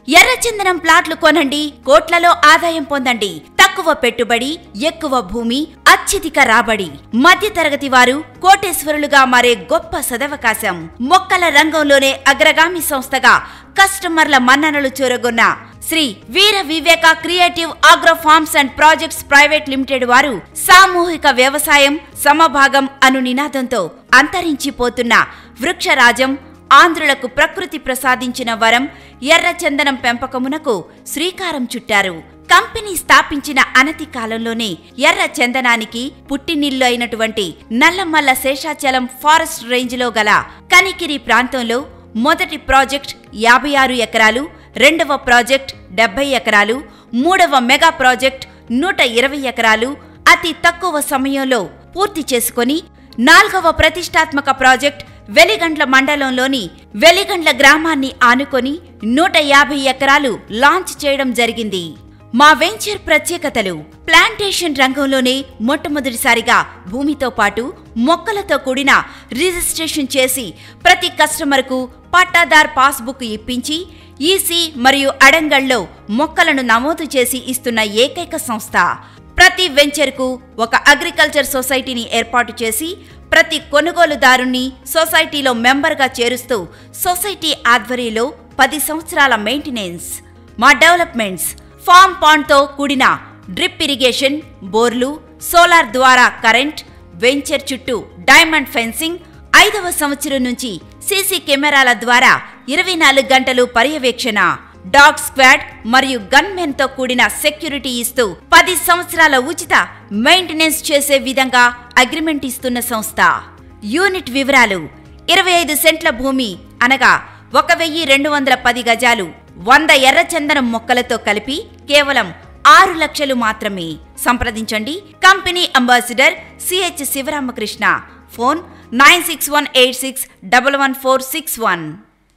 ఎర్రచందనం ప్లాట్లు కొనండి కోట్లలో ఆదాయం పొందండి తక్కువ పెట్టుబడి ఎక్కువ భూమి అత్యధిక రాబడి మధ్యతరగతి వారు కోటేశ్వరులుగా మారే గొప్ప సదవకాశం మొక్కల రంగంలోనే అగ్రగామి సంస్థగా కస్టమర్ల మన్ననలు చూరగొన్న Shri Veera Viveka creative agro farms and projects private limited వారు సామూహిక వ్యవసాయం సమభాగం అను నినాదంతో అంతరించిపోతున్న వృక్షరాజం ఆంధ్రులకు ప్రకృతి ప్రసాదించిన వరం ఎర్రచందనం పెంపకమునకు శ్రీకారం చుట్టారు కంపెనీ స్థాపించిన అనతి కాలంలోనే ఎర్ర చందనానికి పుట్టినిల్లు అయినటువంటి నల్లమల్ల శేషాచలం ఫారెస్ట్ రేంజ్లో గల కనికిరి ప్రాంతంలో మొదటి ప్రాజెక్ట్ యాభై ఆరు ఎకరాలు రెండవ ప్రాజెక్ట్ డెబ్బై ఎకరాలు మూడవ మెగా ప్రాజెక్ట్ నూట ఇరవై ఎకరాలు అతి తక్కువ సమయంలో పూర్తి చేసుకొని నాల్గవ ప్రతిష్టాత్మక ప్రాజెక్ట్ వెలిగండ్ల మండలంలోని వెలిగండ్ల గ్రామాన్ని ఆనుకొని నూట యాభై ఎకరాలు లాంచ్ చేయడం జరిగింది మా వెంచర్ ప్రత్యేకతలు ప్లాంటేషన్ రంగంలోనే మొట్టమొదటిసారిగా భూమితో పాటు మొక్కలతో కూడిన రిజిస్ట్రేషన్ చేసి ప్రతి కస్టమర్కు పట్టాదార్ పాస్బుక్ ఇప్పించి ఈసీ మరియు అడంగల్లో మొక్కలను నమోదు చేసి ఇస్తున్న ఏకైక సంస్థ ప్రతి వెంచర్కు ఒక అగ్రికల్చర్ సొసైటీని ఏర్పాటు చేసి ప్రతి కొనుగోలుదారుని సొసైటీలో మెంబర్గా చేరుస్తూ సొసైటీ ఆధ్వర్యంలో పది సంవత్సరాల మెయింటెనెన్స్ మా డెవలప్మెంట్స్ ఫామ్ పాండ్తో కూడిన డ్రిప్ ఇరిగేషన్ బోర్లు సోలార్ ద్వారా కరెంట్ వెంచర్ చుట్టూ డైమండ్ ఫెన్సింగ్ ఐదవ సంవత్సరం నుంచి సీసీ కెమెరాల ద్వారా ఇరవై నాలుగు గంటలు పర్యవేక్షణ డాగ్ స్క్వాడ్ మరియు గన్మెన్ తో కూడిన సెక్యూరిటీ ఇస్తూ పది సంవత్సరాల ఉచిత మెయింటెనెన్స్ చేసే విధంగా అగ్రిమెంట్ ఇస్తున్న సంస్థ యూనిట్ వివరాలు ఇరవై ఐదు సెంట్ల భూమి అనగా ఒక వెయ్యి రెండు వందల పది గజాలు వంద ఎర్రచందనం మొక్కలతో కలిపి కేవలం ఆరు లక్షలు మాత్రమే సంప్రదించండి company ambassador CH Sivaramakrishna phone nine six one eight six double one four six one